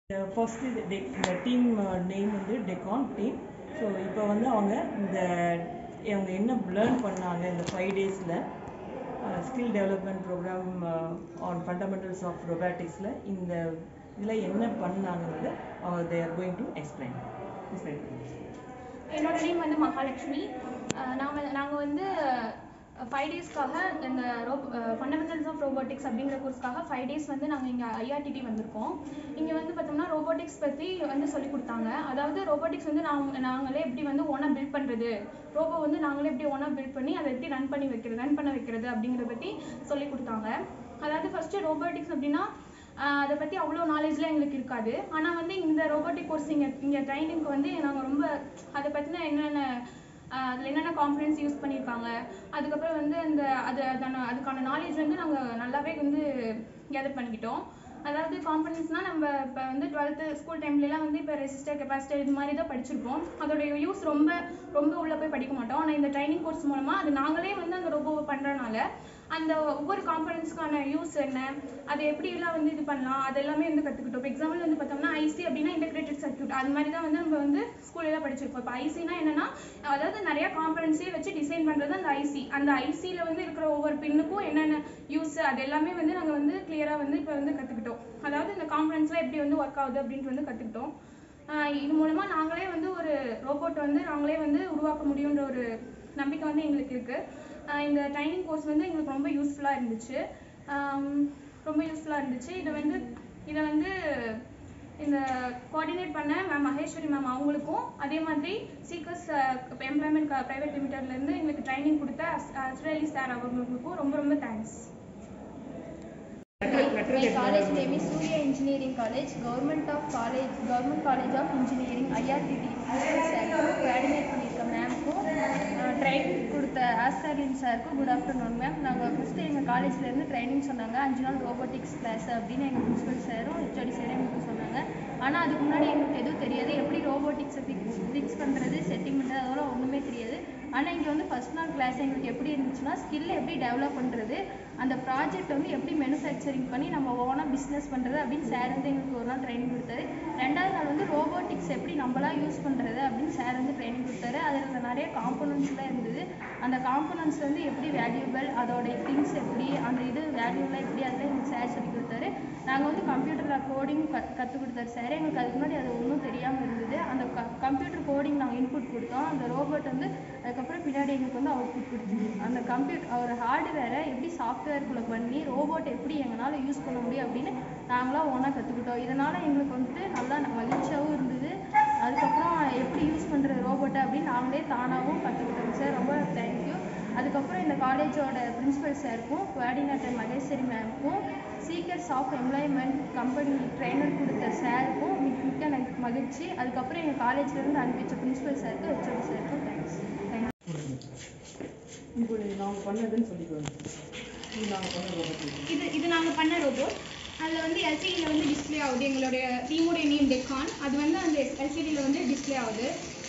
First இது tech இந்த team name வந்து டெக்கான் டீம் ஸோ இப்போ வந்து அவங்க இந்த அவங்க என்ன லேர்ன் பண்ணாங்க இந்த ஃபைவ் டேஸில் skill development program on fundamentals of ரொபாட்டிக்ஸில் இந்த இதில் என்ன பண்ணாங்கிறத அவங்க they are going to explain explain என்னோட நேம் வந்து மகாலட்சுமி நாங்கள் நாங்கள் வந்து ஃபைவ் டேஸ்க்காக இந்த ரோப் ஃபண்டமெண்டல்ஸ் ஆஃப் ரோபோட்டிக்ஸ் அப்படிங்கிற கோர்ஸ்க்காக ஃபைவ் டேஸ் வந்து நாங்கள் இங்கே ஐஆர்டிடி வந்திருக்கோம் இங்கே வந்து பார்த்தோம்னா ரோபோட்டிக்ஸ் பற்றி வந்து சொல்லி கொடுத்தாங்க அதாவது ரோபோட்டிக்ஸ் வந்து நாங்க நாங்களே எப்படி வந்து ஓனாக பில்ட் பண்ணுறது ரோபோ வந்து நாங்களே எப்படி ஓனாக பில்ட் பண்ணி அதை எப்படி ரன் பண்ணி வைக்கிறது ரன் பண்ண வைக்கிறது அப்படிங்கிறத பற்றி சொல்லி கொடுத்தாங்க அதாவது ஃபஸ்ட்டு ரோபோட்டிக்ஸ் அப்படின்னா ஆஹ் அதை பற்றி அவ்வளோ நாலேஜ்லாம் எங்களுக்கு இருக்காது ஆனால் வந்து இந்த ரோபோட்டிக் கோர்ஸ் இங்கே இங்கே ட்ரைனிங்க்கு வந்து நாங்கள் ரொம்ப அதை பற்றின என்னென்ன ஆஹ் அதில் என்னென்ன காம்பனன்ஸ் யூஸ் பண்ணியிருக்காங்க அதுக்கப்புறம் வந்து அந்த அது அதான அதுக்கான நாலேஜ் வந்து நாங்கள் நல்லாவே வந்து கேதர் பண்ணிக்கிட்டோம் அதாவது காம்பனன்ஸ்னால் நம்ம இப்போ வந்து டுவெல்த்து ஸ்கூல் டைம்லலாம் வந்து இப்போ ரெசிஸ்டர் கெப்பாசிட்டர் இது மாதிரி தான் படிச்சிருப்போம் அதோடைய யூஸ் ரொம்ப ரொம்ப உள்ளே போய் படிக்க மாட்டோம் ஆனால் இந்த ட்ரைனிங் கோர்ஸ் மூலமாக அது நாங்களே வந்து அந்த ரோபோவை பண்ணுறனால அந்த ஒவ்வொரு காம்பனன்ஸ்க்கான யூஸ் என்ன அதை எப்படிலாம் வந்து இது பண்ணலாம் அது எல்லாமே வந்து கற்றுக்கிட்டோம் இப்போ எக்ஸாம்பிள் வந்து பார்த்தோம்னா ஐசி அப்படின்னா இன்டெகிரேட்டட் சர்க்யூட் அது மாதிரி தான் வந்து நம்ம வந்து ஸ்கூல்லாம் படிச்சிருப்போம் இப்போ ஐசினா என்னன்னா அதாவது நிறைய காம்பனன்ஸே வச்சு டிசைன் பண்ணுறது அந்த ஐசி அந்த ஐசியில் வந்து இருக்கிற ஒவ்வொரு பின்னுக்கும் என்னென்ன யூஸ் அது எல்லாமே வந்து நாங்கள் வந்து கிளியராக வந்து இப்போ வந்து கற்றுக்கிட்டோம் அதாவது இந்த காம்பனன்ஸ்லாம் எப்படி வந்து ஒர்க் ஆகுது அப்படின்ட்டு வந்து கற்றுக்கிட்டோம் இது மூலமாக நாங்களே வந்து ஒரு ரோபோட் வந்து நாங்களே வந்து உருவாக்க முடியுன்ற ஒரு நம்பிக்கை வந்து எங்களுக்கு இருக்குது இந்த ட்ரைனிங் கோர்ஸ் வந்து எங்களுக்கு ரொம்ப யூஸ்ஃபுல்லாக இருந்துச்சு ஆம், ரொம்ப யூஸ்ஃபுல்லாக இருந்துச்சு இதை வந்து இதை வந்து இந்த கோஆர்டினேட் பண்ண மேம் மகேஸ்வரி மேம் அவங்களுக்கும் அதே மாதிரி சீக்கர்ஸ் எம்ப்ளாய்மெண்ட் ப்ரைவேட் லிமிடெட்லேருந்து எங்களுக்கு ட்ரைனிங் கொடுத்த அஸ்ரலி சார் அவங்களுக்கும் ரொம்ப ரொம்ப thanks My college name is Surya Engineering College, Government of College, Government College of Engineering, IRTT. சாருக்கும் கோஆர்டினேட் பண்ணியிருக்க மேம்க்கும் ட்ரைனிங் கொடுத்த ஆஸ்தாரின் சாருக்கும் குட் ஆஃப்டர்நூன் மேம் நாங்கள் ஃபஸ்ட்டு எங்கள் காலேஜ்லேருந்து ட்ரைனிங் சொன்னாங்க அஞ்சு நாள் ரோபோட்டிக்ஸ் கிளாஸ் அப்படின்னு எங்கள் பிரின்சிபல் சாரும் ஹெச்ஓடி சாரும் எங்களுக்கு சொன்னாங்க ஆனால் அதுக்கு முன்னாடி எங்களுக்கு எதுவும் தெரியாது எப்படி ரோபோட்டிக்ஸை ஃபிக்ஸ் ஃபிக்ஸ் பண்ணுறது செட்டிங் பண்ணுறது அதெல்லாம் ஒன்றுமே தெரியாது ஆனால் இங்கே வந்து ஃபஸ்ட் நாள் கிளாஸ் எங்களுக்கு எப்படி இருந்துச்சுன்னா ஸ்கில் எப்படி டெவலப் பண்ணுறது அந்த ப்ராஜெக்ட் வந்து எப்படி மேனுஃபேக்சரிங் பண்ணி நம்ம ஓனாக பிஸ்னஸ் பண்ணுறது அப்படின்னு சார் வந்து எங்களுக்கு ஒரு நாள் ட்ரைனிங் கொடுத்தாரு ரெண்டாவது நாள் வந்து ரோபோட்டிக்ஸ் எப்படி நம்மளா யூஸ் பண்ணுறது அப்படின்னு சார் வந்து ட்ரைனிங் கொடுத்தாரு அதில் நிறைய காம்பனன்ட்ஸ்லாம் இருந்தது அந்த காம்பனன்ட்ஸ் வந்து எப்படி வேல்யூபிள் அதோட திங்ஸ் எப்படி அந்த இது வேல்யூலாம் எப்படி அதெல்லாம் எங்களுக்கு சார் சொல்லி கொடுத்தாரு நாங்கள் வந்து கம்ப்யூட்டரில் கோடிங் கத் கற்றுக் கொடுத்தாரு சார் எங்களுக்கு அதுக்கு முன்னாடி அது ஒன்றும் தெரியாமல் இருந்தது அந்த க கம்ப்யூட்டர் கோடிங் நாங்கள் இன்புட் கொடுத்தோம் அந்த ரோபோட் வந்து அதுக்கப்புறம் பின்னாடி எங்களுக்கு வந்து அவுட்புட் கொடுத்துது அந்த கம்ப்யூட்டர் ஒரு ஹார்ட்வேரை எப்படி சாஃப்ட்வேர்க்குள்ளே பண்ணி ரோபோட் எப்படி எங்களால் யூஸ் பண்ண முடியும் அப்படின்னு நாங்களாம் ஓனாக கற்றுக்கிட்டோம் இதனால் எங்களுக்கு வந்துட்டு நல்லா மகிழ்ச்சியாகவும் இருந்தது அதுக்கப்புறம் எப்படி யூஸ் பண்ணுறது ரோபோட்டை அப்படின்னு நாங்களே தானாகவும் கற்றுக்கிட்டோம் சார் ரொம்ப தேங்க்யூ அதுக்கப்புறம் இந்த காலேஜோட பிரின்சிபல் சாருக்கும் கோஆர்டினேட்டர் மகேஸ்வரி மேம்க்கும் seekers of employment company trainer கொடுத்த சாருக்கும் மிக்க மிக்க எனக்கு மகிழ்ச்சி அதுக்கப்புறம் எங்கள் காலேஜ்லேருந்து அனுப்பிச்ச பிரின்சிபல் சாருக்கு ஹெச்ஓடி சாருக்கும் தேங்க்ஸ் தேங்க்ஸ் இப்போ நாங்கள் பண்ணதுன்னு சொல்லிக்கோங்க இது நாங்கள் பண்ண robotics. இது இது நாங்கள் பண்ண ரோபோட் அதில் வந்து எல்சிடியில் வந்து டிஸ்ப்ளே ஆகுது எங்களுடைய டீமோடைய நேம் டெக்கான் அது வந்து அந்த எல்சிடியில் வந்து டிஸ்ப்ளே ஆகுது